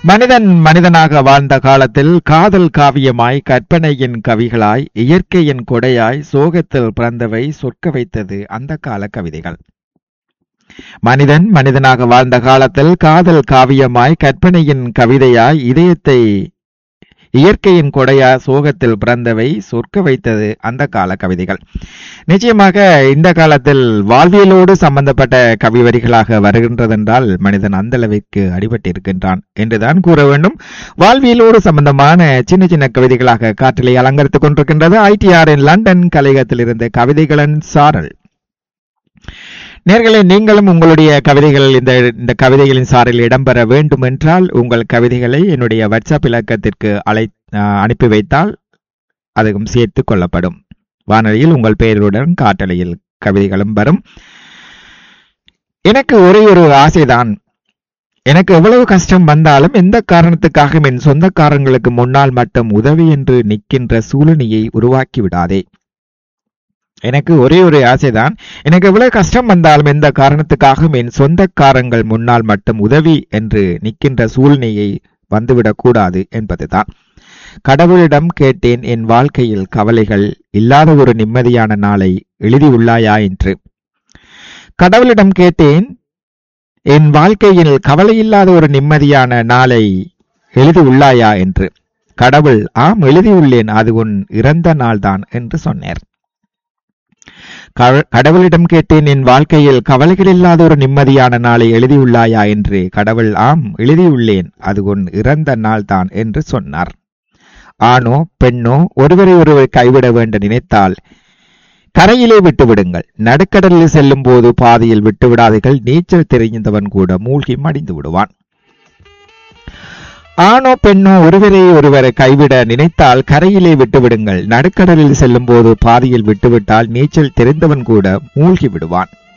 மனிதன் மனிதனாக வாழ்ந்த காலத்தில் காதல் காவியமாய் கற்பனையின் கவிகளாய் இயற்கையின் கொடையாய் சோகத்தில் பிறந்தவை சொற்க வைத்தது அந்த கால கவிதைகள் மனிதன் மனிதனாக வாழ்ந்த காலத்தில் காதல் காவியமாய் கற்பனையின் கவிதையாய் இதயத்தை இயற்கையின் கொடையா சோகத்தில் பிறந்தவை சொற்க வைத்தது அந்த கால கவிதைகள் நிச்சயமாக இந்த காலத்தில் வாழ்வியலோடு சம்பந்தப்பட்ட கவி வரிகளாக வருகின்றதென்றால் மனிதன் அந்த அளவிற்கு அடிபட்டிருக்கின்றான் என்றுதான் கூற வேண்டும் வாழ்வியலோடு சம்பந்தமான சின்ன சின்ன கவிதைகளாக காற்றிலே அலங்கரித்துக் கொண்டிருக்கின்றது ஐடிஆரின் லண்டன் கலையகத்தில் இருந்த கவிதைகளின் சாரல் நேர்களே நீங்களும் உங்களுடைய கவிதைகள் இந்த இந்த கவிதைகளின் சாரில் இடம்பெற வேண்டும் என்றால் உங்கள் கவிதைகளை என்னுடைய வாட்ஸ்அப் இலக்கத்திற்கு அழை அஹ், அனுப்பி வைத்தால் அதுவும் சேர்த்து கொள்ளப்படும் வானொலியில் உங்கள் பெயருடன் காட்டலையில் கவிதைகளும் வரும் எனக்கு ஒரே ஒரு ஆசைதான் எனக்கு எவ்வளவு கஷ்டம் வந்தாலும் எந்த காரணத்துக்காக என் சொந்தக்காரங்களுக்கு முன்னால் மட்டும் உதவி என்று நிற்கின்ற சூழ்நிலையை உருவாக்கி விடாதே எனக்கு ஒரே ஒரு ஆசைதான் எனக்கு எவ்வளவு கஷ்டம் வந்தாலும் எந்த காரணத்துக்காகவும் என் சொந்தக்காரங்கள் முன்னால் மட்டும் உதவி என்று நிற்கின்ற சூழ்நிலையை வந்துவிடக் கூடாது என்பதுதான் கடவுளிடம் கேட்டேன் என் வாழ்க்கையில் கவலைகள் இல்லாத ஒரு நிம்மதியான நாளை எழுதியுள்ளாயா என்று கடவுளிடம் கேட்டேன் என் வாழ்க்கையில் கவலையில்லாத ஒரு நிம்மதியான நாளை எழுதியுள்ளாயா என்று கடவுள் ஆம் எழுதியுள்ளேன் அது உன் இறந்த நாள்தான் என்று சொன்னார் கவ- கடவுளிடம் கேட்டேன் என் வாழ்க்கையில் கவலைகள் இல்லாத ஒரு நிம்மதியான நாளை எழுதியுள்ளாயா என்று கடவுள் ஆம் எழுதியுள்ளேன் அது உன் இறந்த நாள்தான் என்று சொன்னார் ஆணோ பெண்ணோ ஒருவரை ஒருவர் கைவிட வேண்ட நினைத்தால் கரையிலே விட்டுவிடுங்கள் நடுக்கடலில் செல்லும் போது பாதையில் விட்டுவிடாதீர்கள் நீச்சல் தெரிந்தவன் கூட மூழ்கி மடிந்து விடுவான் ஆணோ பெண்ணோ ஒருவரை ஒருவரை கைவிட நினைத்தால் கரையிலே விட்டுவிடுங்கள் நடுக்கடலில் செல்லும் போது பாதையில் விட்டுவிட்டால் நீச்சல் தெரிந்தவன் கூட மூழ்கி விடுவான்